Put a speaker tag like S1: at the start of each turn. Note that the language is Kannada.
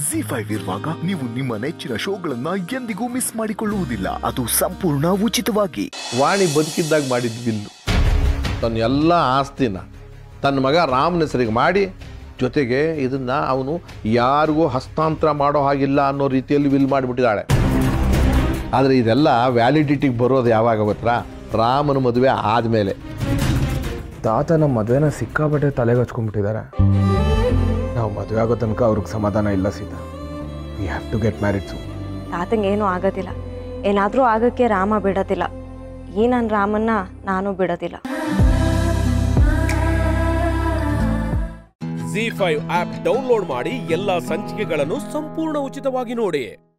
S1: ಜಿ ಫೈವ್ ಇರುವಾಗ ನೀವು ನಿಮ್ಮ ನೆಚ್ಚಿನ ಶೋಗಳನ್ನ ಎಂದಿಗೂ ಮಿಸ್ ಮಾಡಿಕೊಳ್ಳುವುದಿಲ್ಲ ಅದು ಸಂಪೂರ್ಣ ಉಚಿತವಾಗಿ
S2: ವಾಣಿ ಬದುಕಿದ್ದಾಗ ಮಾಡಿದ ಬಿಲ್ಲು ತನ್ನ ಎಲ್ಲ ಆಸ್ತಿನ ತನ್ನ ಮಗ ರಾಮನ ಹೆಸರಿಗೆ ಮಾಡಿ ಜೊತೆಗೆ ಇದನ್ನ ಅವನು ಯಾರಿಗೂ ಹಸ್ತಾಂತರ ಮಾಡೋ ಹಾಗಿಲ್ಲ ಅನ್ನೋ ರೀತಿಯಲ್ಲಿ ವಿಲ್ ಮಾಡಿಬಿಟ್ಟಿದ್ದಾಳೆ ಆದರೆ ಇದೆಲ್ಲ ವ್ಯಾಲಿಡಿಟಿಗೆ ಬರೋದು ಯಾವಾಗ ಗೊತ್ತಾ ರಾಮನ ಮದುವೆ ಆದಮೇಲೆ
S3: ತಾತ ನಮ್ಮ ಮದುವೆನ ಸಿಕ್ಕಾಪಟ್ಟೆ ತಲೆಗೆ ಹಚ್ಕೊಂಡ್ಬಿಟ್ಟಿದ್ದಾರೆ ನಾವು ಮದುವೆ ಆಗೋ ತನಕ ಅವ್ರಿಗೆ ಸಮಾಧಾನ ಇಲ್ಲ Seetha we have to get married ಸು
S4: ತಾತಂಗೆ ಏನೂ ಆಗೋದಿಲ್ಲ ಏನಾದರೂ ಆಗಕ್ಕೆ ರಾಮ ಬಿಡೋದಿಲ್ಲ ಈ ನನ್ನ ರಾಮನ್ನ ನಾನು ಬಿಡೋದಿಲ್ಲ
S5: ಜಿ ಫೈವ್ ಆಪ್ ಡೌನ್ಲೋಡ್ ಮಾಡಿ ಎಲ್ಲಾ ಸಂಚಿಕೆಗಳನ್ನು ಸಂಪೂರ್ಣ ಉಚಿತವಾಗಿ ನೋಡಿ